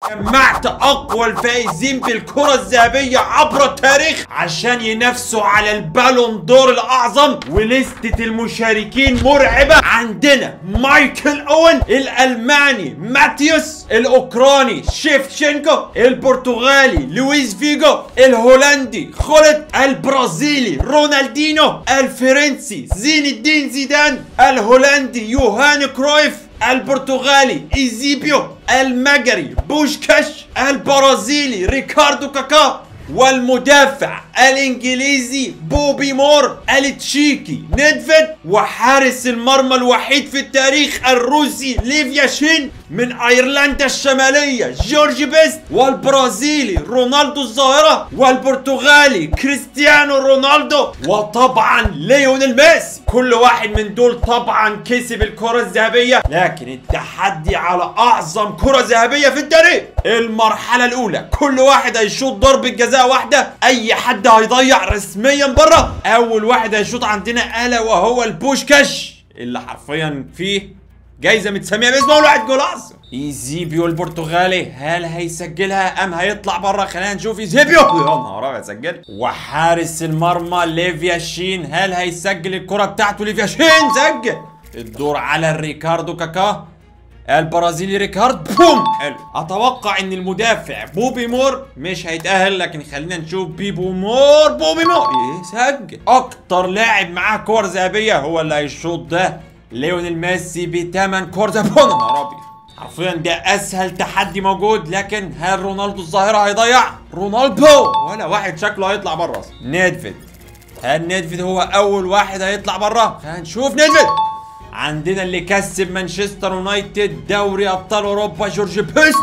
جمعت اقوى الفائزين بالكرة الذهبية عبر التاريخ عشان ينافسوا على البالون دور الاعظم ولستة المشاركين مرعبة عندنا مايكل اوين الالماني ماتيوس الاوكراني شيفشينكو البرتغالي لويس فيجو الهولندي خولت البرازيلي رونالدينو الفرنسي زين الدين زيدان الهولندي يوهان كرويف البرتغالي ايزيبيو المجري بوشكاش البرازيلي ريكاردو كاكا والمدافع الانجليزي بوبي مور التشيكي نيدفيد وحارس المرمى الوحيد في التاريخ الروسي ليفيا شين من ايرلندا الشماليه جورج بيست والبرازيلي رونالدو الظاهره والبرتغالي كريستيانو رونالدو وطبعا ليونيل ميسي كل واحد من دول طبعا كسب الكره الذهبيه لكن التحدي على اعظم كره ذهبيه في التاريخ المرحله الاولى كل واحد هيشوط ضربه جزاء واحده اي حد هيضيع رسميا بره اول واحد هيشوط عندنا الا وهو البوشكاش اللي حرفيا فيه جايزه متسميه باسمه الواحد جولاس ايزيبيو البرتغالي هل هيسجلها ام هيطلع بره خلينا نشوف ايزيبيو يا نهار ابيض سجل وحارس المرمى ليفيا شين هل هيسجل الكره بتاعته ليفيا شين سجل الدور على ريكاردو كاكا البرازيلي ريكارد بوم حلو اتوقع ان المدافع بوبي مور مش هيتاهل لكن خلينا نشوف بيبو مور بوبي مور يسجل اكتر لاعب معاه كور ذهبيه هو اللي هيشوط ده ليونيل ميسي بثمان كور ذهبيه يا نهار ابيض حرفيا ده اسهل تحدي موجود لكن هل رونالدو الظاهره هيضيع رونالدو ولا واحد شكله هيطلع بره اصلا نيدفيد هل نيدفيد هو اول واحد هيطلع بره هنشوف نيدفيد عندنا اللي كسب مانشستر يونايتد دوري ابطال اوروبا جورج بيست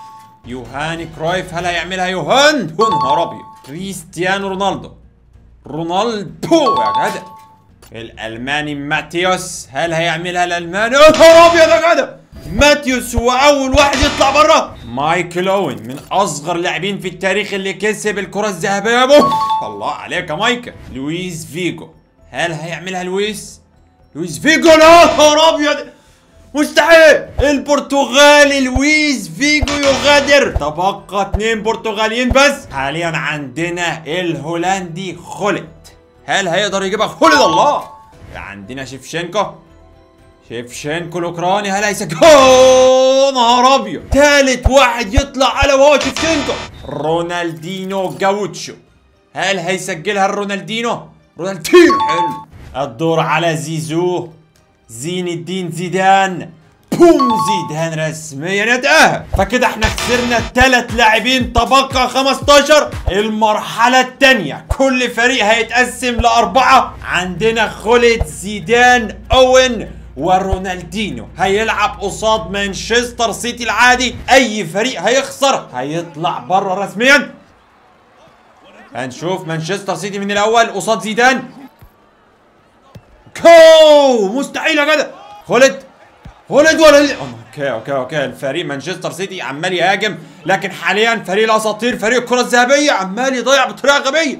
يوهاني كرويف هل هيعملها يوهان يا نهار ابيض كريستيانو رونالدو رونالدو يا جدع الالماني ماتيوس هل هيعملها الالماني يا نهار ابيض يا جدع ماتيوس هو اول واحد يطلع بره مايكل اوين من اصغر لاعبين في التاريخ اللي كسب الكره الذهبيه يا ابو الله عليك يا مايكل لويس فيجو هل هيعملها لويس لويس فيجو لا نهار ابيض مستحيل البرتغالي لويس فيجو يغادر تبقى اتنين برتغاليين بس حاليا عندنا الهولندي خولت هل هيقدر يجيبها خولد الله عندنا شيفشينكو شيفشينكو الاوكراني هل هيسجل أوه، نهار ابيض ثالث واحد يطلع على وهو شيفشينكو رونالدينو جاوتشو هل هيسجلها الرونالدينو رونالدينو حلو الدور على زيزو زين الدين زيدان بوم زيدان رسميا يتأهل فكده احنا خسرنا ثلاث لاعبين تبقى 15 المرحلة الثانية كل فريق هيتقسم لأربعة عندنا خولد زيدان أوين ورونالدينو هيلعب قصاد مانشستر سيتي العادي اي فريق هيخسر هيطلع بره رسميا هنشوف مانشستر سيتي من الاول قصاد زيدان كو مستحيل يا جدع خولد خولد ولا ال- اوكي اوكي اوكي الفريق مانشستر سيتي عمال يهاجم لكن حاليا فريق الاساطير فريق الكره الذهبيه عمال يضيع بطريقه غبيه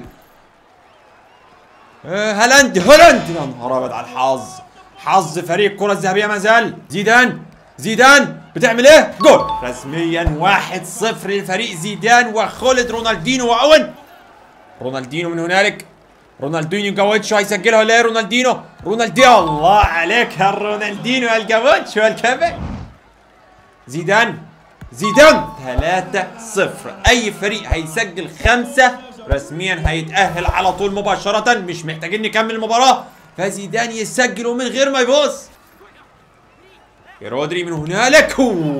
آه، هالاند هولاند يا نهار ابيض على الحظ حظ فريق الكره الذهبيه ما زال زيدان زيدان بتعمل ايه؟ جول رسميا 1-0 لفريق زيدان وخولد رونالدينو واون رونالدينو من هنالك رونالدينيو جواتشو هيسجلها ولا ايه رونالدينو رونالدينو الله عليك يا رونالدينو يا الجواتشو يا الكبير زيدان زيدان 3-0 اي فريق هيسجل خمسة رسميا هيتأهل على طول مباشرة مش محتاجين نكمل المباراة فزيدان يسجل ومن غير ما يبص رودري من هنالك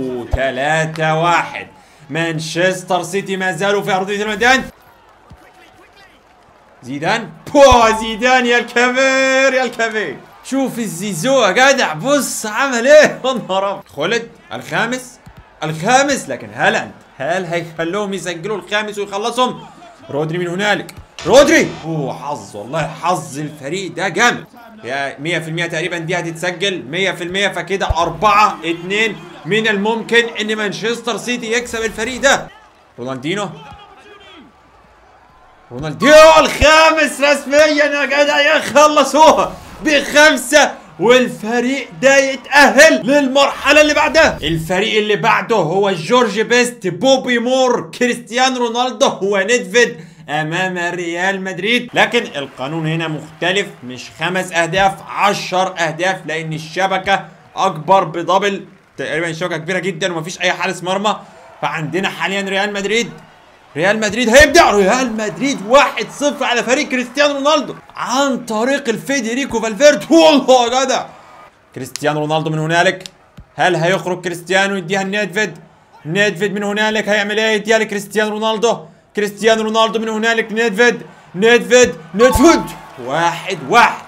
3-1 مانشستر سيتي ما زالوا في ارضية الميدان زيدان بو زيدان يا الكبير يا الكبير شوف الزيزو يا جدع بص عمل ايه يا نهار أبيض. خلد الخامس الخامس لكن هالاند هل هيخلوهم يسجلوا الخامس ويخلصهم رودري من هنالك رودري اوه حظ والله حظ الفريق ده جامد يا 100% تقريبا دي هتتسجل 100% فكده 4 2 من الممكن ان مانشستر سيتي يكسب الفريق ده رونالدينو رونالدينو الخامس رسميا يا جدع يخلصوها بخمسة والفريق ده يتأهل للمرحلة اللي بعدها الفريق اللي بعده هو جورج بيست بوبي مور كريستيانو رونالدو ونيدفيد امام ريال مدريد لكن القانون هنا مختلف مش خمس اهداف عشر اهداف لان الشبكة اكبر بدبل تقريبا الشبكة كبيرة جدا ومفيش اي حارس مرمى فعندنا حاليا ريال مدريد ريال مدريد هيبدأ ريال مدريد 1-0 على فريق كريستيانو رونالدو عن طريق الفيدريكو فالفيرد والله يا جدع كريستيانو رونالدو من هنالك هل هيخرج كريستيانو يديها لنيدفيد نيدفيد من هنالك هيعمل ايه يديها لكريستيانو رونالدو كريستيانو رونالدو من هنالك نيدفيد نيدفيد نيدفيد واحد واحد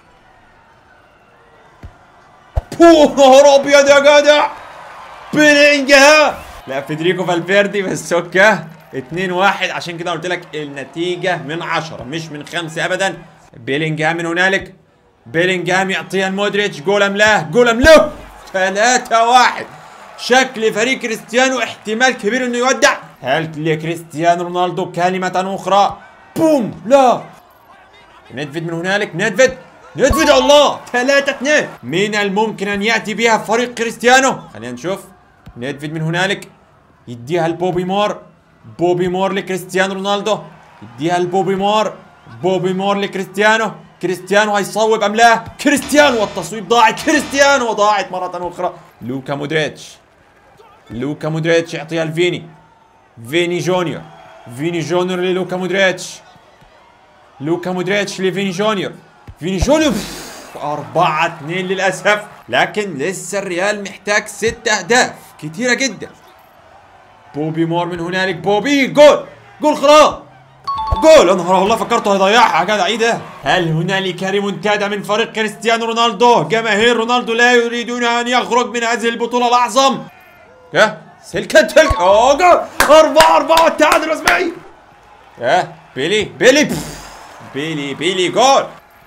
نهار ابيض يا جدع بلينجهام لا فيدريكو فالفيردي بس اوكي 2 1 عشان كده قلت لك النتيجة من 10 مش من 5 ابدا بيلينجهام من هنالك بيلينجهام يعطيها لمودريتش جول ام لا جول ام لا 3 1 شكل فريق كريستيانو احتمال كبير انه يودع هل لكريستيانو رونالدو كلمة اخرى بوم لا نيدفيد من هنالك نيدفيد نيدفيد الله 3 2 من الممكن ان ياتي بها فريق كريستيانو خلينا نشوف نيدفيد من هنالك يديها لبوبي مور بوبي مور لكريستيانو رونالدو يديها لبوبي مور بوبي مور لكريستيانو كريستيانو هيصوب ام لا كريستيانو والتصويب ضاعت كريستيانو وضاعت مرة اخرى لوكا مودريتش لوكا مودريتش يعطيها لفيني فيني جونيور فيني جونيور للوكا مودريتش لوكا مودريتش لفيني جونيور فيني جونيور أربعة اتنين للأسف لكن لسه الريال محتاج ست أهداف كتيرة جدا بوبي مور من هنالك بوبي جول جول خلاص جول انهار والله فكرته هيضيعها يا جدع ايه ده هل هنالك ريمونتادا من فريق كريستيانو رونالدو جماهير رونالدو لا يريدون ان يخرج من هذه البطوله الاعظم ها سلكة تلك اوه جول أربعة أربعة التعادل رسمي ها بيلي بيلي بف. بيلي بيلي جول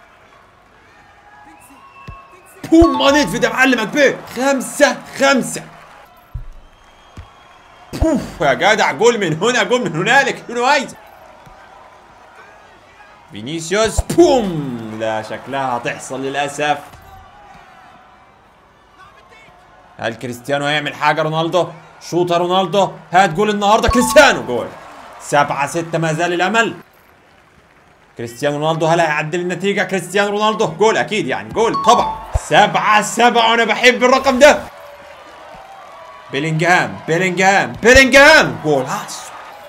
بوم ما ندفد يا معلمك بيه خمسة خمسة بوف يا جدع جول من هنا جول من هنالك شنو عايز فينيسيوس بوم لا شكلها هتحصل للاسف هل كريستيانو هيعمل حاجه رونالدو شوطه رونالدو هات جول النهارده كريستيانو جول سبعة ستة ما زال الامل كريستيانو رونالدو هل هيعدل النتيجة كريستيانو رونالدو جول اكيد يعني جول طبعا سبعة سبعة وانا بحب الرقم ده بيلينجهام بيلينجهام بيلينجهام جول هاس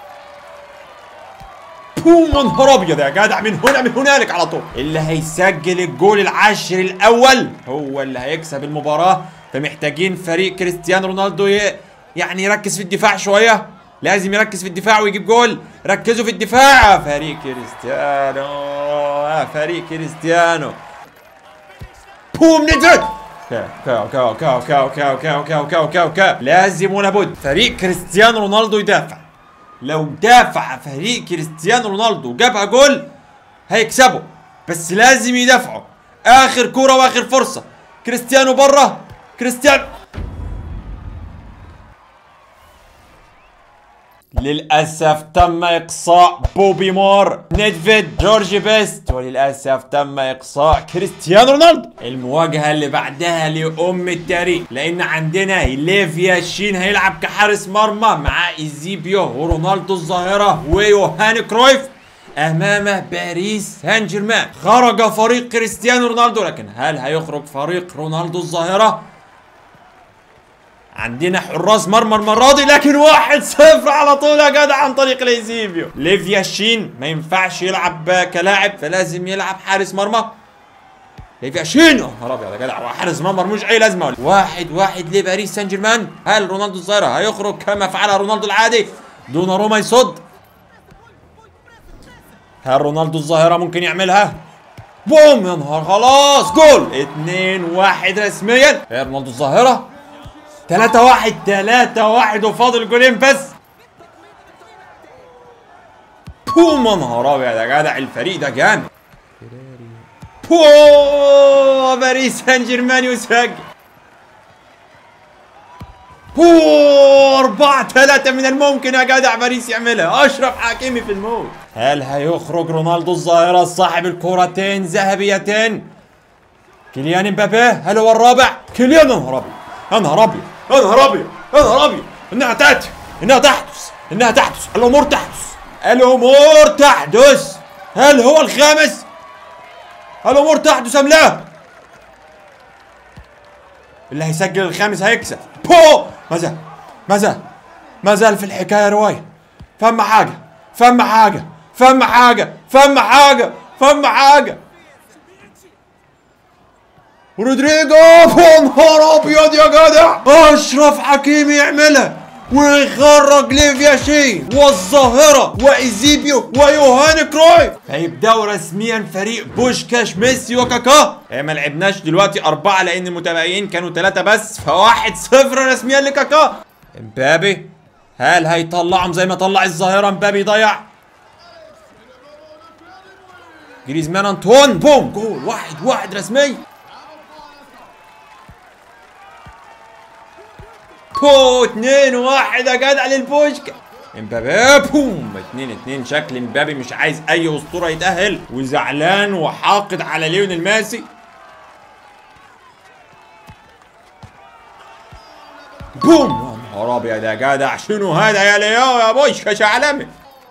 بوم نهار ابيض يا جدع من هنا من هنالك على طول اللي هيسجل الجول العاشر الاول هو اللي هيكسب المباراه فمحتاجين فريق كريستيانو رونالدو ي... يعني يركز في الدفاع شويه لازم يركز في الدفاع ويجيب جول ركزوا في الدفاع فريق كريستيانو آه، فريق كريستيانو بوم نزل كاو كاو كاو كاو كاو كاو كاو كاو كاو كاو لازم ولا بد فريق كريستيانو رونالدو يدافع لو دافع فريق كريستيانو رونالدو وجابها جول هيكسبوا بس لازم يدافعوا اخر كرة واخر فرصة كريستيانو بره كريستيانو للأسف تم إقصاء بوبي مور نيدفيد جورج بيست وللأسف تم إقصاء كريستيانو رونالدو المواجهة اللي بعدها لأم التاريخ لأن عندنا ليفيا شين هيلعب كحارس مرمى مع إيزيبيو ورونالدو الظاهرة ويوهان كرويف امام باريس سان جيرمان خرج فريق كريستيانو رونالدو لكن هل هيخرج فريق رونالدو الظاهره عندنا حراس مرمى المرة دي لكن واحد صفر على طول يا جدع عن طريق ليزيبيو ليفيا شين ما ينفعش يلعب كلاعب فلازم يلعب حارس مرمى ليفيا شين يا نهار ابيض يا جدع حارس مرمى ملوش اي لازمه ولا واحد واحد لباريس سان جيرمان هل رونالدو الظاهرة هيخرج كما فعل رونالدو العادي دون روما يصد هل رونالدو الظاهرة ممكن يعملها؟ بوم يا نهار خلاص جول 2 1 رسميا يا رونالدو الظاهرة 3 1 3 1 وفاضل جولين بس بوم يا نهار ابيض يا جدع الفريق ده جامد بوم باريس سان جيرمان يسجل هو أربعة ثلاثة من الممكن يا جدع باريس يعملها أشرف حكيمي في الموت هل هيخرج رونالدو الظاهرة صاحب الكرتين ذهبيتين كيليان امبابي هل هو الرابع كيليان يا نهار ابيض يا نهار ابيض يا نهار ابيض يا نهار ابيض انها تاتي انها تحدث انها تحدث الامور تحدث الامور تحدث هل هو الخامس الامور تحدث ام لا اللي هيسجل الخامس هيكسب بو ما زال ما زال ما زال في الحكايه روايه فما حاجه فما حاجه فما حاجه فما حاجه فما حاجه رودريجو يا نهار ابيض يا جدع اشرف حكيمي يعملها ويخرج ليفيا شين والظاهرة وايزيبيو ويوهان كرويف هيبداوا رسميا فريق بوشكاش ميسي وكاكا إيه ما لعبناش دلوقتي أربعة لأن المتابعين كانوا ثلاثة بس فواحد صفر رسميا لكاكا امبابي هل هيطلعهم زي ما طلع الظاهرة امبابي ضيع جريزمان انطوان بوم جول واحد واحد رسمي بو اتنين واحد يا جدع للبوشكا امبابي بوم اتنين اتنين شكل امبابي مش عايز اي اسطوره يتاهل وزعلان وحاقد على ليونيل ماسي بوم يا نهار ابيض يا جدع شنو هذا يا ليو يا بوشكاش عالمي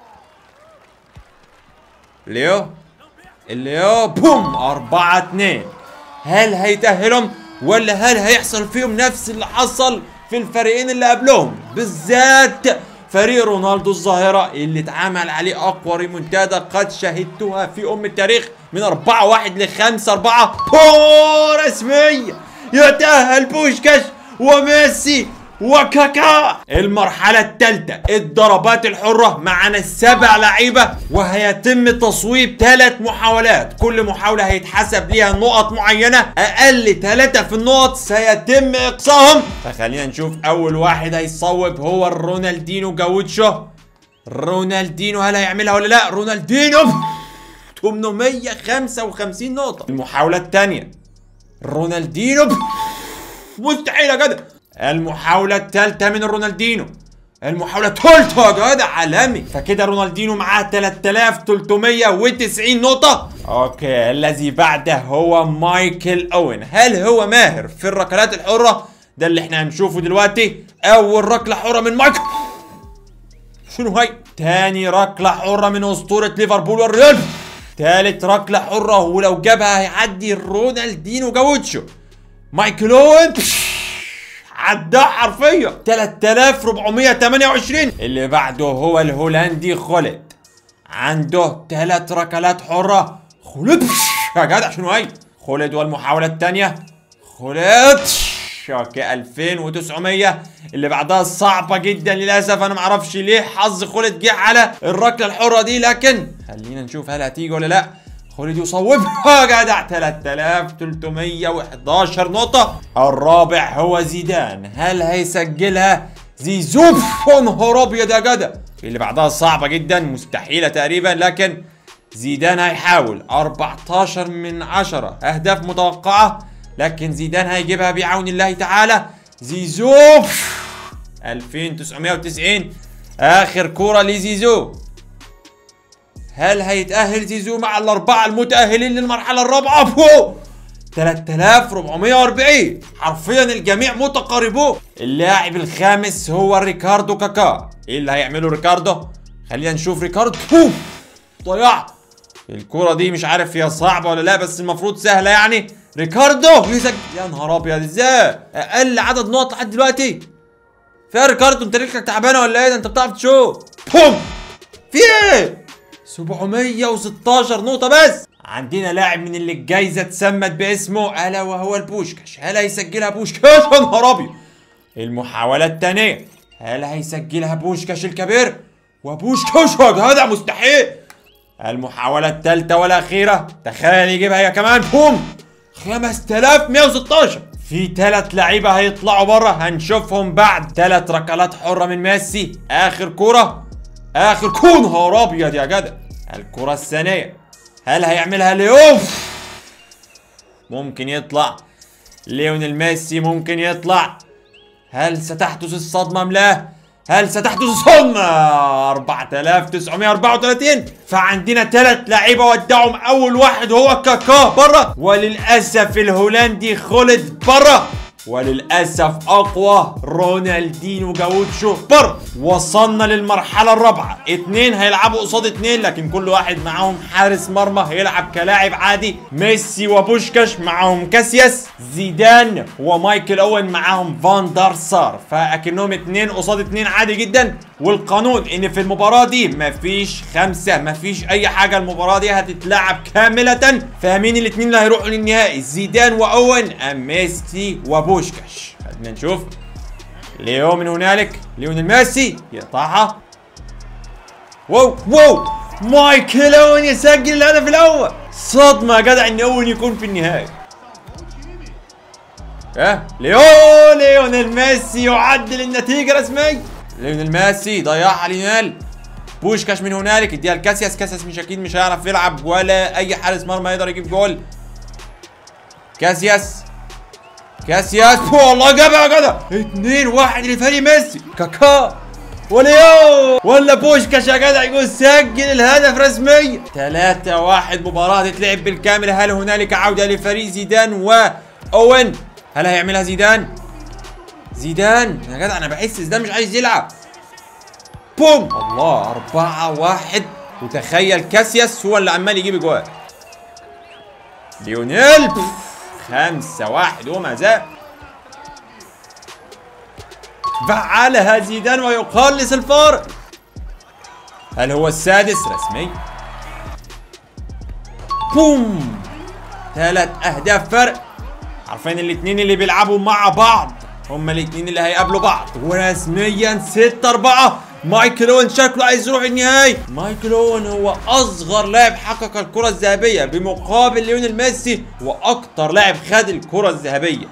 ليو الليو بوم أربعة اتنين هل هيتأهلهم ولا هل هيحصل فيهم نفس اللي حصل في الفريقين اللي قبلهم بالذات فريق رونالدو الظاهرة اللي اتعمل عليه أقوى ريمونتادا قد شهدتها في أم التاريخ من 4 1 ل 5 4 هو رسمية يتأهل بوشكاش وميسي وكاكا المرحلة الثالثة الضربات الحرة معانا السبع لعيبة وهيتم تصويب ثلاث محاولات كل محاولة هيتحسب ليها نقط معينة أقل ثلاثة في النقط سيتم إقصائهم فخلينا نشوف أول واحد هيصوب هو رونالدينو جاوتشو رونالدينو هل هيعملها ولا لا رونالدينو 855 نقطة المحاولة الثانية رونالدينو مستحيل يا جدع المحاولة الثالثة من رونالدينو المحاولة الثالثة يا جدع عالمي فكده رونالدينو معاه 3390 نقطة اوكي الذي بعده هو مايكل اوين هل هو ماهر في الركلات الحرة ده اللي احنا هنشوفه دلوقتي اول ركلة حرة من مايكل شنو هاي تاني ركلة حرة من اسطورة ليفربول والريال تالت ركلة حرة ولو جابها هيعدي رونالدينو جاوتشو مايكل اوين عداه حرفيا 3428 اللي بعده هو الهولندي خولد عنده ثلاث ركلات حرة خولد يا جدع شنو هاي خولد والمحاولة الثانية خولد اوكي 2900 اللي بعدها صعبة جدا للأسف أنا معرفش ليه حظ خولد جه على الركلة الحرة دي لكن خلينا نشوف هل هتيجي ولا لأ خالد يصوبها يا جدع 3311 نقطة الرابع هو زيدان هل هيسجلها زيزو يا نهار ابيض يا جدع اللي بعدها صعبة جدا مستحيلة تقريبا لكن زيدان هيحاول 14 من 10 اهداف متوقعة لكن زيدان هيجيبها بعون الله تعالى زيزو 2990 اخر كورة لزيزو هل هيتأهل زيزو مع الأربعة المتأهلين للمرحلة الرابعة؟ فوق 3440 حرفيا الجميع متقاربون اللاعب الخامس هو ريكاردو كاكا ايه اللي هيعمله ريكاردو؟ خلينا نشوف ريكاردو بوف ضيع الكرة دي مش عارف هي صعبة ولا لا بس المفروض سهلة يعني ريكاردو يسجل يا نهار ابيض ازاي؟ اقل عدد نقط لحد دلوقتي فيها ريكاردو انت رجلك تعبانة ولا ايه ده انت بتعرف تشوف بوم في ايه؟ 716 نقطة بس عندنا لاعب من اللي الجايزة اتسمت باسمه ألا وهو البوشكاش هل هيسجلها بوشكاش يا نهار أبيض المحاولة الثانية هل هيسجلها بوشكاش الكبير وبوشكاش يا جدع مستحيل المحاولة الثالثة والأخيرة تخيل يجيبها هي كمان بوم 5116 في ثلاث لعيبة هيطلعوا بره هنشوفهم بعد ثلاث ركلات حرة من ميسي آخر كورة آخر كورة نهار أبيض يا جدع الكرة الثانية هل هيعملها ليوف ممكن يطلع ليونيل ميسي ممكن يطلع هل ستحدث الصدمة ام لا هل ستحدث صدمة 4934 فعندنا ثلاث لعيبة ودعهم أول واحد هو كاكا برا وللأسف الهولندي خلد برا وللأسف أقوى رونالدينو جاوتشو بر وصلنا للمرحلة الرابعة اتنين هيلعبوا قصاد اتنين لكن كل واحد معاهم حارس مرمى هيلعب كلاعب عادي ميسي وبوشكاش معاهم كاسياس زيدان ومايكل اوين معاهم فان دار سار فاكنهم اتنين قصاد اتنين عادي جدا والقانون ان في المباراة دي مفيش خمسة مفيش اي حاجة المباراة دي هتتلعب كاملة فمين الاتنين اللي هيروحوا للنهائي زيدان واوين ام ميسي وبوشكاش خلينا نشوف ليو من هنالك ليونيل ميسي يقطعها واو واو مايكل اوين يسجل الهدف الاول صدمة يا جدع ان اوين يكون في النهائي اه ليو ليونيل ميسي يعدل النتيجة رسميا ليونيل ميسي ضيعها ليونيل بوشكاش من هنالك اديها لكاسياس كاسياس مش اكيد مش هيعرف يلعب ولا اي حارس مرمى يقدر يجيب جول كاسياس كاسياس والله جابها يا جدع 2 1 لفريق ميسي كاكا وليو ولا بوشكاش يا جدع يقول سجل الهدف رسميا 3 1 مباراة تتلعب بالكامل هل هنالك عودة لفريق زيدان واوين هل هيعملها زيدان؟ زيدان يا جدع انا بحس زيدان مش عايز يلعب بوم الله أربعة واحد وتخيل كاسياس هو اللي عمال يجيب اجوال ليونيل بف، خمسة واحد وما زال فعلها زيدان ويقلص الفارق هل هو السادس رسمي بوم ثلاث اهداف فرق عارفين الاثنين اللي بيلعبوا مع بعض هما الاثنين اللي هيقابلوا بعض ورسميا 6 4 مايكل اوين شكله عايز يروح النهائي مايكل اوين هو اصغر لاعب حقق الكرة الذهبية بمقابل ليونيل ميسي واكتر لاعب خد الكرة الذهبية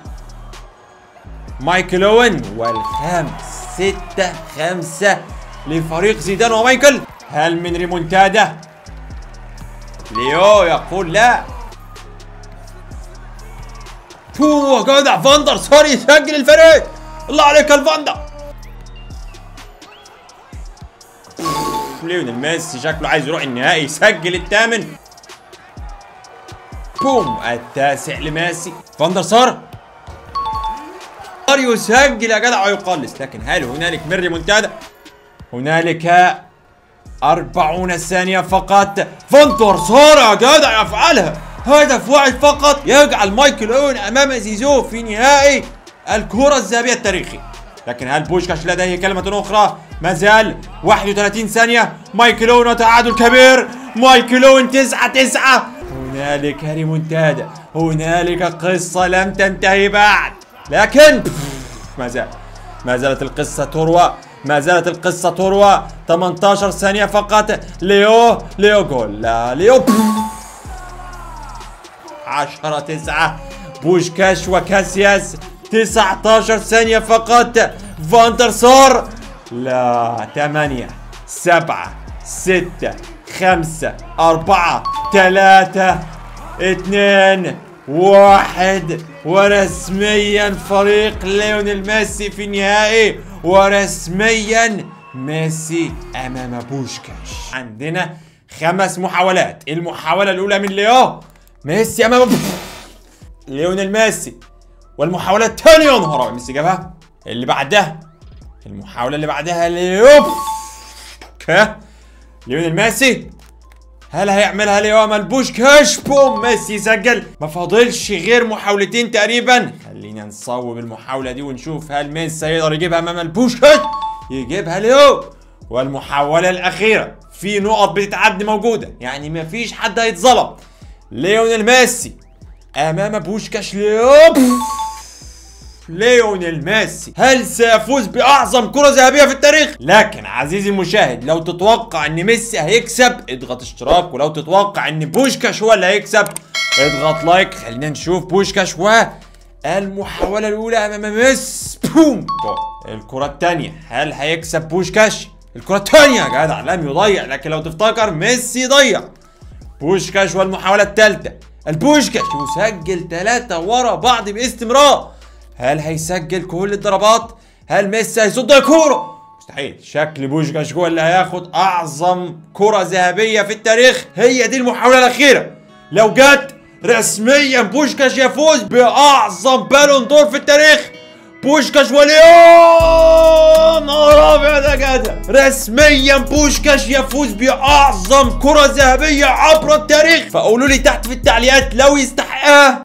مايكل اوين والخامس ستة خمسة لفريق زيدان ومايكل هل من ريمونتادا ليو يقول لا هو جدع فاندر صار يسجل الفريق الله عليك الفاندر ليونيل ميسي شكله عايز يروح النهائي يسجل الثامن بوم التاسع لميسي فاندر صار صار يسجل يا جدع ويقلص لكن هل هنالك من ريمونتادا هنالك أربعون ثانية فقط فانتر صار يا جدع يفعلها هدف واحد فقط يجعل مايكل اوين امام زيزو في نهائي الكرة الذهبية التاريخي لكن هل بوشكاش لديه كلمة أخرى؟ ما زال 31 ثانية مايكل اوين وتعادل كبير مايكل اوين 9 9 هنالك ريمونتادا هنالك قصة لم تنتهي بعد لكن ما زال ما زالت القصة تروى ما زالت القصة تروى 18 ثانية فقط ليو ليو جول لا ليو 10 9 بوشكاش وكاسياس 19 ثانية فقط فاندر سار لا 8 7 6 5 4 3 2 واحد ورسميا فريق ليونيل ميسي في النهائي ورسميا ميسي امام بوشكاش عندنا خمس محاولات المحاولة الأولى من ليو ميسي امام ليونيل ميسي والمحاولة الثانية يا نهار أبيض، ميسي جابها اللي بعدها المحاولة اللي بعدها ليوب كه ليونيل ميسي هل هيعملها ليو امام بوشكاش بوم ميسي سجل ما فاضلش غير محاولتين تقريبا خلينا نصوب المحاولة دي ونشوف هل ميسي هيقدر يجيبها امام البوشكاش يجيبها ليو والمحاولة الأخيرة في نقط بتتعدي موجودة يعني مفيش حد هيتظلم ليونيل ميسي امام بوشكاش ليوب ليونيل ميسي هل سيفوز باعظم كرة ذهبية في التاريخ؟ لكن عزيزي المشاهد لو تتوقع ان ميسي هيكسب اضغط اشتراك ولو تتوقع ان بوشكاش هو اللي هيكسب اضغط لايك خلينا نشوف بوشكاش و المحاولة الأولى أمام ميسي بوم الكرة الثانية هل هيكسب بوشكاش؟ الكرة الثانية يا جدع لم يضيع لكن لو تفتكر ميسي ضيع بوشكاش والمحاولة الثالثة البوشكاش يسجل ثلاثة ورا بعض باستمرار هل هيسجل كل الضربات؟ هل ميسي هيصد الكورة؟ مستحيل شكل بوشكاش هو اللي هياخد اعظم كرة ذهبية في التاريخ هي دي المحاولة الأخيرة لو جت رسميا بوشكاش يفوز بأعظم بالون دور في التاريخ بوشكاش وليون نهار ابيض يا جدع رسميا بوشكاش يفوز باعظم كره ذهبيه عبر التاريخ فقولوا لي تحت في التعليقات لو يستحقها